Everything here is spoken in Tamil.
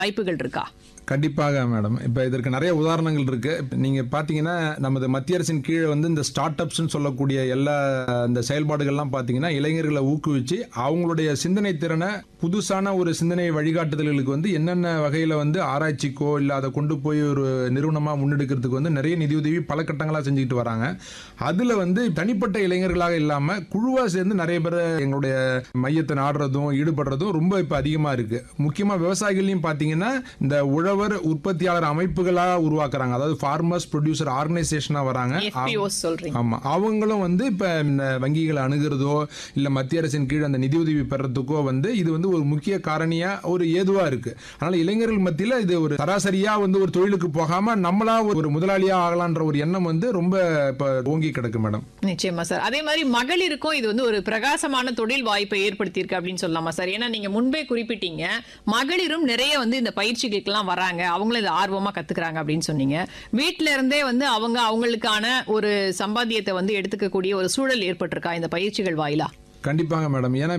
வாய்ப்புகள் இருக்கா கண்டிப்பாக மேடம் இப்போ இதற்கு நிறைய உதாரணங்கள் இருக்கு இப்ப நீங்க பாத்தீங்கன்னா நமது மத்திய அரசின் கீழே வந்து இந்த ஸ்டார்ட் அப்ஸ்னு சொல்லக்கூடிய எல்லா இந்த செயல்பாடுகள்லாம் பாத்தீங்கன்னா இளைஞர்களை ஊக்குவிச்சு அவங்களுடைய சிந்தனை திறனை புதுசான ஒரு சிந்தனை வழிகாட்டுதல்களுக்கு வந்து என்னென்ன வகையில வந்து ஆராய்ச்சிக்கோ இல்லை அதை கொண்டு போய் ஒரு நிறுவனமா முன்னெடுக்கிறதுக்கு வந்து நிறைய நிதியுதவி பல கட்டங்களா செஞ்சுக்கிட்டு வராங்க அதுல வந்து தனிப்பட்ட இளைஞர்களாக இல்லாம குழுவா சேர்ந்து நிறைய பேர் எங்களுடைய மையத்தை நாடுறதும் ஈடுபடுறதும் ரொம்ப இப்ப அதிகமா இருக்கு முக்கியமா விவசாயிகளையும் பாத்தீங்கன்னா இந்த உழவர் உற்பத்தியாளர் அமைப்புகளா உருவாக்குறாங்க அதாவது ஃபார்மர்ஸ் ப்ரொடியூசர் ஆர்கனைசேஷனா வராங்க FPOs சொல்றீங்க ஆமா அவங்களும் வந்து இப்ப இந்த வங்கிகளை அணுகிறதோ இல்ல மத்திய அரசின் கீழ் அந்த நிதியுதவி பெறத்துக்கோ வந்து இது வந்து ஒரு முக்கிய காரணியா ஒரு ஏதுவா இருக்கு அதனால இளைஞர்கள் மத்தியில இது ஒரு சராசரியா வந்து ஒரு தொழிலுக்கு போகாம நம்மளா ஒரு முதலாளியா ஆகலான்ற ஒரு எண்ணம் வந்து ரொம்ப இப்ப ஓங்கி கிடக்கு மேடம் நிச்சயமா சார் அதே மாதிரி மகளிருக்கும் இது வந்து ஒரு பிரகாசமான தொழில் வாய்ப்பை ஏற்படுத்தியிருக்கு அப்படின்னு சொல்லலாமா சார் ஏன்னா நீங்க முன்பே குறிப்பிட்டீங்க மகளிரும் நிறைய வந்து இந்த பயிற்சிகளுக்கெல்லாம் வராங்க அவங்களும் இதை ஆர்வமா கத்துக்கிறாங்க அப்படின்னு சொன்னீங்க வீட்ல இருந்தே வந்து அவங்க அவங்களுக்கான ஒரு சம்பாத்தியத்தை வந்து எடுத்துக்கக்கூடிய ஒரு சூழல் ஏற்பட்டிருக்கா இந்த பயிற்சிகள் வாயிலா கண்டிப்பாங்க மேடம் ஏன்னா